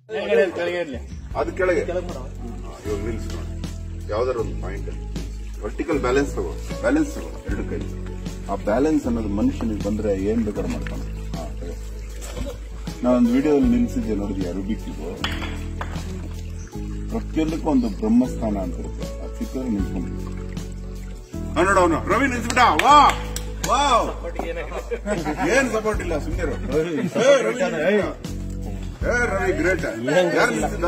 ಅದು ಕೆಳಗೆ ಹಾ, ಇವಾಗ ನಿಲ್ಸಿ ನೋಡಿ ಯಾವ್ದಾರ ಒಂದು ಪಾಯಿಂಟ್ ವರ್ಟಿಕಲ್ ಬ್ಯಾಲೆನ್ಸ್ ತಗೋ ಬ್ಯಾಲೆನ್ಸ್ ತಗೋ ಎರಡು ಕೈ ಆ ಬ್ಯಾಲೆನ್ಸ್ ಅನ್ನೋದು ಮನುಷ್ಯನಿಗೆ ಬಂದ್ರೆ ಏನ್ ಬೇಕಾದ್ರೂ ಮಾಡ್ತಾನೆ ಹಾ, ತಗೋ. ನಾನೊಂದು ವಿಡಿಯೋದಲ್ಲಿ ನಿಲ್ಸಿದ್ದೆ ನೋಡಿದ್ಯಾ ರುಬಿಕ್ಕಿಗೂ ಪ್ರತಿಯೊಂದಕ್ಕೂ ಒಂದು ಬ್ರಹ್ಮಸ್ಥಾನ ಅಂತ ಇರುತ್ತೆ ಆ ಚಿಕ್ಕವ್ರು ನಿಲ್ಸ್ಕೊಂಡು ನೋಡು ಅವನು ರವಿ ನಿಲ್ಸ್ಬಿಟ್ಟ ವಾ ವಾವ್ ಏನ್ ಸಪೋರ್ಟ್ ಇಲ್ಲ ಸುಮ್ಮನೆ ಏ ರವಿ ಗ್ರೇಟ್ ಯಾರು ನಿಲ್ಸಿದ್ದ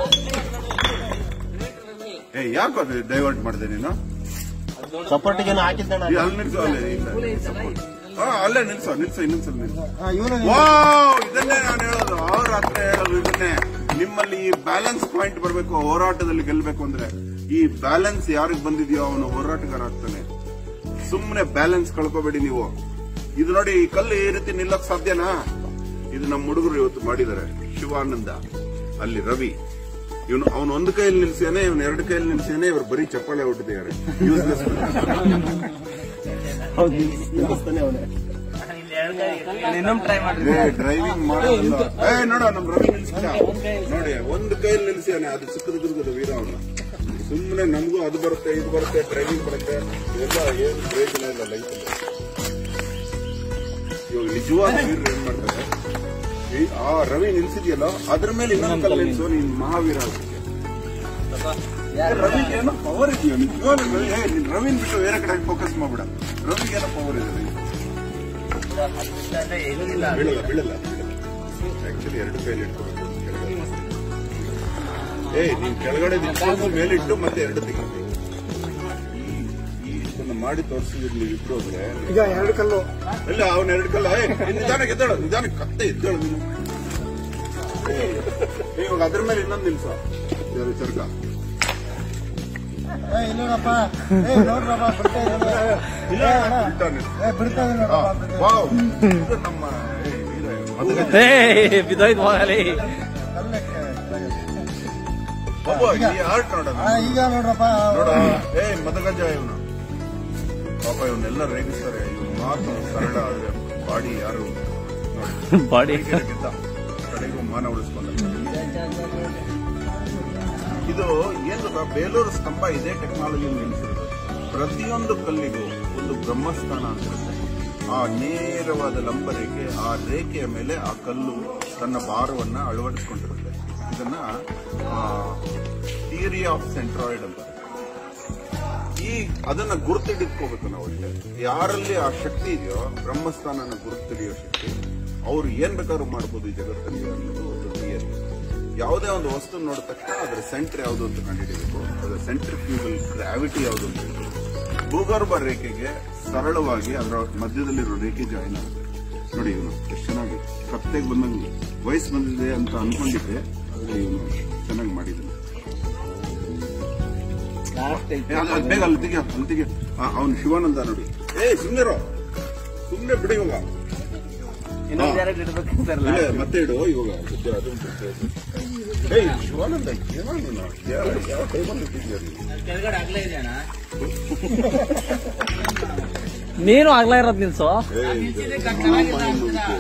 ಏ ಯಾಕೆ ಅದು ಡೈವರ್ಟ್ ಮಾಡಿದೆ ನೀನು ಸಪೋರ್ಟಿಗೆ ಹಾಕಿದ್ದಣ್ಣ ಈ ಅಲ್ಲಿ ನಿಲ್ಸು ಅಲ್ಲೇ ಇಲ್ಲ support. ಹಾ ಅಲ್ಲೇ ನಿಲ್ಸು ನಿಲ್ಸು ಇನ್ನೊಂದ್ಸಲ ನಿಲ್ಸು ಇವನು ವಾವ್ ಇದನ್ನೇ ನಾನು ಹೇಳೋದು ಅವ್ರ ಹತ್ರ ಹೇಳೋದು ಇದನ್ನೇ ನಿಮ್ಮಲ್ಲಿ ಈ ಬ್ಯಾಲೆನ್ಸ್ ಪಾಯಿಂಟ್ ಬರಬೇಕು ಹೋರಾಟದಲ್ಲಿ ಗೆಲ್ಲಬೇಕು ಅಂದ್ರೆ ಈ ಬ್ಯಾಲೆನ್ಸ್ ಯಾರಿಗೆ ಬಂದಿದೆಯೋ ಅವನು ಹೋರಾಟಗಾರ ಆಗ್ತಾನೆ ಸುಮ್ಮನೆ ಬ್ಯಾಲೆನ್ಸ್ ಕಳ್ಕೋಬೇಡಿ ನೀವು ಇದು ನೋಡಿ ಈ ಕಲ್ಲು ಈ ರೀತಿ ನಿಲ್ಲಕ್ ಸಾಧ್ಯನಾ ಇದು ನಮ್ಮ ಹುಡುಗರು ಇವತ್ತು ಮಾಡಿದ್ದಾರೆ ಶಿವಾನಂದ ಅಲ್ಲಿ ರವಿ ಇವನು ಅವನು ಒಂದು ಕೈಯಲ್ಲಿ ನಿಲ್ಸಿಯಾನೆ ಇವನು ಎರಡು ಕೈಯಲ್ಲಿ ನಿಲ್ಸಿಯಾನೆ ಇವರು ಬರೀ ಚಪ್ಪಾಳೆ ಹೊಟ್ಟಿದ್ದಾರೆ ಇನ್ನೊಮ್ಮೆ ಟ್ರೈ ಮಾಡಿ ಡ್ರೈವಿಂಗ್ ಮಾಡೋದಿಲ್ಲ ಏ ನೋಡ ನಮ್ ರವಿ ನಿಲ್ಸಿದ ನೋಡಿ ಒಂದು ಕೈಯಲ್ಲಿ ನಿಲ್ಸಿಯಾನೆ ಅದು ಚಿಕ್ಕದುರ್ಗದ ವೀರ ಅವನು ಸುಮ್ಮನೆ ನಮಗೂ ಅದು ಬರುತ್ತೆ ಇದು ಬರುತ್ತೆ ಡ್ರೈವಿಂಗ್ ಬರುತ್ತೆ ಇವೆಲ್ಲ ಏನು ಪ್ರಯೋಜನ ಇಲ್ಲ ಲೈಫಲ್ಲಿ ಇವಾಗ ನಿಜವಾದ ವೀರರು ಏನ್ ಮಾಡ್ತಾರೆ ಈ ಆ ರವಿ ನಿಲ್ಸಿದ್ಯಲ್ಲ ಅದ್ರ ಮೇಲೆ ಇನ್ನೊಂದು ಕಲ್ಲು ನಿಲ್ಸು ನೀನ್ ಮಹಾವೀರ ಆಗ್ಬಿಟ್ಟಿಯ. ರವಿಗೆ ಏನೋ ಪವರ್ ಇದೆಯೋ ನಿಜವಾಗ್ಲೂ ರವಿ ಏ, ನೀನ್ ರವಿನ್ ಬಿಟ್ಟು ಬೇರೆ ಕಡೆ ಫೋಕಸ್ ಮಾಡ್ಬಿಡ ರವಿಗೆ ಏನೋ ಪವರ್ ಇದೆ ಏನಿಲ್ಲ ಬೀಳಲ್ಲ ಬೀಳಲ್ಲ ಆಕ್ಚುಲಿ ಎರಡು ಕೈಲಿ ಇಟ್ಕೋಬೇಕು ಕೆಳಗಡೆ. ಏಯ್ ನೀನ್ ಕೆಳಗಡೆ ನಿಂತ್ಕೊಂಡು ಮೇಲಿಟ್ಟು ಮತ್ತೆ ಎರಡು ತೆಗಿಬೇಕು ಈ ಇದನ್ನ ಮಾಡಿ ತೋರಿಸಿದ್ರು ನೀವು ಇಬ್ರು ಅಂದ್ರೆ ಈಗ ಎರಡು ಕಲ್ಲು ಇಲ್ಲ ಅವನ ಎರಡು ಕಲ್ಲ ಏ ನೀನ್ ನಿಧಾನಕ್ಕೆ ಎದ್ದೇಳು ನಿಧಾನಕ್ಕೆ ಕತ್ತೆ ಎದ್ದೇಳು ನೀನು ಏ, ಇವಾಗ ಅದ್ರ ಮೇಲೆ ಇನ್ನೊಂದು ನಿಲ್ಸ ಯಾರು ಚರ್ಕ ಏ, ಇಲ್ಲೋಡಪ್ಪ ಏ ನೋಡ್ರಪ್ಪ ಬಿಡ್ತಾ ಇದ್ದೀನಿ ಏ, ಅಣ್ಣ. ಬಿಡ್ತಾ ನಿಲ್ಸು. ಏ, ಬಿಡ್ತಾ ಇದ್ದೀನಿ ಆ, ನೋಡಪ್ಪ ಬಿಡ್ತಾ ವಾವ್ ಇದು ನಮ್ಮ ಏ, ವೀರ ಇವ್ನು. ಮದಗಜ. ಏ ಬಿದ್ದೋಯ್ತು ಹೋಗಲಿ ಕಲ್ಲು ಕೆಳಗೆ. ಬಾಬು, ಈ ಆರ್ಟ್ ನೋಡೋಣ ಆ, ಈಗ ನೋಡ್ರಪ್ಪ ನೋಡ ಏ ಮದಗಜ ಇವನು ಪಾಪ ಇವನ್ನೆಲ್ಲ ರೇಗಿಸ್ತಾರೆ ಇವನು ಮಾತು ಸರಳ ಆದ್ರೆ ಬಾಡಿ ಯಾರು ನೋಡಿ ಬಾಡಿ ಗೆದ್ದ ಕಡೆಗೂ ಮಾನ ಉಳಿಸ್ಕೊಂಡ ಇದು ಏನು ಗೊತ್ತಾ? ಬೇಲೂರು ಸ್ತಂಭ ಇದೇ ಟೆಕ್ನಾಲಜಿ ನಿಲ್ಲಿಸಿರೋದು ಪ್ರತಿಯೊಂದು ಕಲ್ಲಿಗೂ ಒಂದು ಬ್ರಹ್ಮಸ್ಥಾನ ಅಂತ ಇರುತ್ತೆ ಆ ನೇರವಾದ ಲಂಬ ರೇಖೆ ಆ ರೇಖೆಯ ಮೇಲೆ ಆ ಕಲ್ಲು ತನ್ನ ಭಾರವನ್ನ ಅಳವಡಿಸಿಕೊಂಡಿರುತ್ತೆ ಇದನ್ನ ಥಿಯರಿ ಆಫ್ ಸೆಂಟ್ರಾಯ್ಡ್ ಅಂತ ಈ ಅದನ್ನ ಗುರುತಿಡಿಟ್ಕೋಬೇಕು ನಾವು ಅಷ್ಟೇ ಯಾರಲ್ಲಿ ಆ ಶಕ್ತಿ ಇದೆಯೋ ಬ್ರಹ್ಮಸ್ಥಾನನ ಗುರುತಿಡಿಯೋ ಶಕ್ತಿ ಅವ್ರು ಏನ್ ಬೇಕಾದ್ರೂ ಮಾಡ್ಬೋದು ಈ ಜಗತ್ತಲ್ಲಿ ಅನ್ನೋದು ಒಂದು ಥಿಯರಿ ಯಾವುದೇ ಒಂದು ವಸ್ತು ನೋಡಿದ ತಕ್ಷಣ ಅದರ ಸೆಂಟರ್ ಯಾವುದು ಅಂತ ಕಂಡುಹಿಡಿಯಬೇಕು ಅದರ ಸೆಂಟ್ರ್ ಫ್ಯೂಗಲ್ ಗ್ರಾವಿಟಿ ಯಾವುದು ಅಂತ ಹೇಳಬೇಕು ಭೂಗರ್ಭ ರೇಖೆಗೆ ಸರಳವಾಗಿ ಅದರ ಮಧ್ಯದಲ್ಲಿರೋ ರೇಖೆ ಜಾಯಿನ್ ಆಗುತ್ತೆ ನೋಡಿ ಇವನು ಎಷ್ಟು ಚೆನ್ನಾಗಿ ಕತ್ತೆಗೆ ಬಂದಂಗೆ ವಯಸ್ಸು ಬಂದಿದೆ ಅಂತ ಅನ್ಕೊಂಡಿದ್ದೆ ಆದ್ರೆ ಇವನು ಚೆನ್ನಾಗಿ ಮಾಡಿದ್ದಾನೆ ಏ, ಅದು- ಅದು ಬೇಗ ಅಲ್ಲಿ ತೆಗಿ ಅಲ್ಲಿ ತೆಗಿ ಅವನು ಶಿವಾನಂದ ನೋಡಿ ಏ ಸುಮ್ಮನೆ ಸುಮ್ಮನೆ ಬಿಡಿ ಇವಾಗ ಇನ್ನೊಂದು ಯಾರು ಇಡ್ಬೇಕು ಸರ್ ಇಲ್ಲ, ಮತ್ತೆ ಇಡು ಇವಾಗ ಸದ್ಯ ಅದು ಏಯ್ ಶಿವಾನಂದ ಏನೋ ನೀನು? ಯಾವ ಯಾವ ಟೈಮಲ್ಲಿ ಇಟ್ಟಿದ್ಯಾ ನೀನು? ಕೆಳಗಡೆ ಆಗ್ಲೇ ಇದೆಯಣ್ಣ ನೀನು ಆಗ್ಲಾ ಇರೋದ್ ನಿಲ್ಸು ಏಯ್, ಇದು ಮಾಯಮ್ಮ ವಿದ್ಯೆ.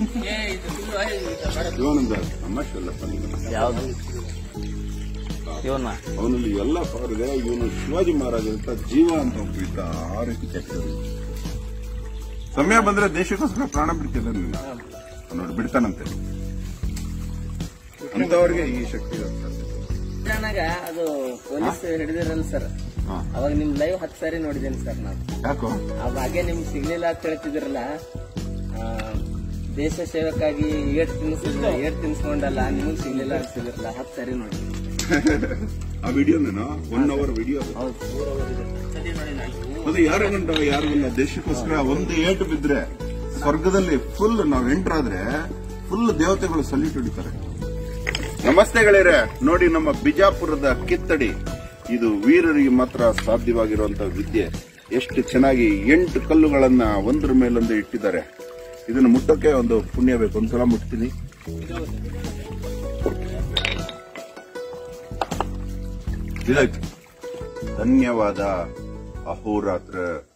ಶಿವಾನಂದ ತಮಾಷೆ ಅಲ್ಲಪ್ಪ ನೀನು. ಯಾವ್ದು ಇವನ್ನ ಅವನಲ್ಲಿ ಎಲ್ಲ ಪವರ್ ಇದೆ ಇವನು ಶಿವಾಜಿ ಮಹಾರಾಜ ಅಂತ ಜೀವ ಅಂತ ಒಬ್ಬ ಇದ್ದ ಆ ರೀತಿ ಕೆಟ್ಟರು ಸಮಯ ಬಂದ್ರೆ ದೇಶಕ್ಕೋಸ್ಕರ ಪ್ರಾಣ ಬಿಡ್ತಿಲ್ಲ ನೀನು ಅವ್ನು ನೋಡಿ ಬಿಡ್ತಾನಂತೆ ಅಂತವರಿಗೆ ಈ ಶಕ್ತಿ ಇರುತ್ತೆ ಚೆನ್ನಾಗ ಅದು ಪೊಲೀಸ್ ಹಿಡಿದಿರಲ್ಲ ಸರ್ ಹಾ. ಅವಾಗ ನಿಮ್ ಲೈವ್ ಹತ್ತು ಸಾರಿ ನೋಡಿದ್ದೇನೆ ಸರ್ ನಾನು ಯಾಕೋ ಆ ಭಾಗ್ಯ ನಿಮ್ಗೆ ಸಿಗ್ಲಿಲ್ಲ ಅಂತ ಹೇಳ್ತಿದ್ರಲ್ಲ ಆ, ದೇಶ ಸೇವಕ್ಕಾಗಿ ಏಟ್ ತಿನ್ಸಿದ್ರ ಏಟ್ ತಿನ್ಸ್ಕೊಂಡಲ್ಲ ನಿಮಗ್ ಸಿಗ್ಲಿಲ್ಲ ಅನ್ಸಿದ್ರಲ್ಲ ಹತ್ತು ಸಾರಿ ನೋಡಿ ಆ ವಿಡಿಯೋನೇನೋ ಒನ್ ಅವರ್ ವಿಡಿಯೋ ಅದು ಯಾರಿಗಂಟ ಯಾರಿಗಲ್ಲ ದೇಶಕ್ಕೋಸ್ಕರ ಒಂದು ಏಟು ಬಿದ್ರೆ ಸ್ವರ್ಗದಲ್ಲಿ ಫುಲ್ ನಾವು ಎಂಟರ್ ಆದ್ರೆ ಫುಲ್ ದೇವತೆಗಳು ಸಲ್ಯೂಟ್ ಹೊಡಿತಾರೆ ನಮಸ್ತೆ ಗೆಳೆಯರೆ ನೋಡಿ ನಮ್ಮ ಬಿಜಾಪುರದ ಕಿತ್ತಡಿ ಇದು ವೀರರಿಗೆ ಮಾತ್ರ ಸಾಧ್ಯವಾಗಿರುವಂತಹ ವಿದ್ಯೆ ಎಷ್ಟು ಚೆನ್ನಾಗಿ ಎಂಟು ಕಲ್ಲುಗಳನ್ನ ಒಂದ್ರ ಮೇಲೊಂದು ಇಟ್ಟಿದ್ದಾರೆ ಇದನ್ನು ಮುಟ್ಟಕ್ಕೆ ಒಂದು ಪುಣ್ಯ ಬೇಕು ಒಂದ್ಸಲ ಮುಟ್ತೀನಿ ಇದಾಯ್ತು ಧನ್ಯವಾದ ಅಹೋರಾತ್ರ